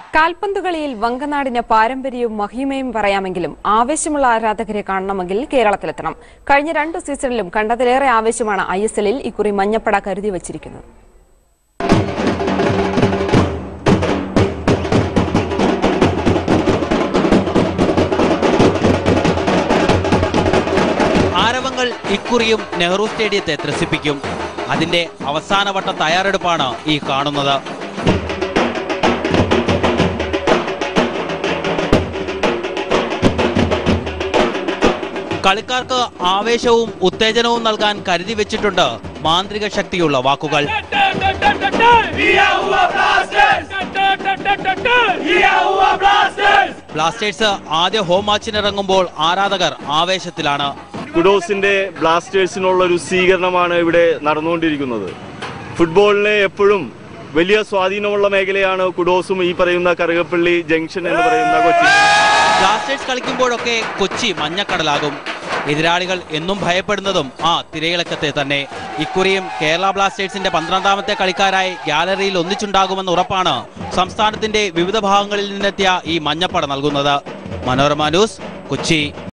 കാൽപന്തുകളിയിൽ വങ്കനാടിന് പാരമ്പര്യവും മഹിമയും പറയാമെങ്കിലും ആവേശമുള്ള ആരാധകരെ കാണണമെങ്കിൽ കേരളത്തിലെത്തണം കഴിഞ്ഞ രണ്ടു സീസണിലും കണ്ടതിലേറെ ആവേശമാണ് ഐ എസ് എല്ലിൽ ഇക്കുറി മഞ്ഞപ്പട കരുതി വച്ചിരിക്കുന്നത് ആരവങ്ങൾ ഇക്കുറിയും നെഹ്റു സ്റ്റേഡിയത്തെ ത്രസിപ്പിക്കും അതിന്റെ അവസാനവട്ട തയ്യാറെടുപ്പാണ് ഈ കാണുന്നത് കളിക്കാർക്ക് ആവേശവും ഉത്തേജനവും നൽകാൻ കരുതി വെച്ചിട്ടുണ്ട് മാന്ത്രിക ശക്തിയുള്ള വാക്കുകൾ ബ്ലാസ്റ്റേഴ്സ് ആദ്യ ഹോം മാച്ചിനിറങ്ങുമ്പോൾ ആരാധകർ ആവേശത്തിലാണ് കുഡോസിന്റെ ബ്ലാസ്റ്റേഴ്സിനുള്ള ഒരു സ്വീകരണമാണ് ഇവിടെ നടന്നുകൊണ്ടിരിക്കുന്നത് ഫുട്ബോളിന് എപ്പോഴും വലിയ സ്വാധീനമുള്ള മേഖലയാണ് കുഡോസും ഈ പറയുന്ന കറുകപ്പള്ളി ജംഗ്ഷൻ എന്ന് പറയുന്ന കൊച്ചി ബ്ലാസ്റ്റേഴ്സ് കളിക്കുമ്പോഴൊക്കെ കൊച്ചി മഞ്ഞക്കടലാകും എതിരാളികൾ എന്നും ഭയപ്പെടുന്നതും ആ തിരയിളക്കത്തെ തന്നെ ഇക്കുറിയും കേരള ബ്ലാസ്റ്റേഴ്സിന്റെ പന്ത്രണ്ടാമത്തെ കളിക്കാരായി ഗാലറിയിൽ ഒന്നിച്ചുണ്ടാകുമെന്ന ഉറപ്പാണ് സംസ്ഥാനത്തിന്റെ വിവിധ ഭാഗങ്ങളിൽ നിന്നെത്തിയ ഈ മഞ്ഞപ്പട നൽകുന്നത് മനോരമ ന്യൂസ് കൊച്ചി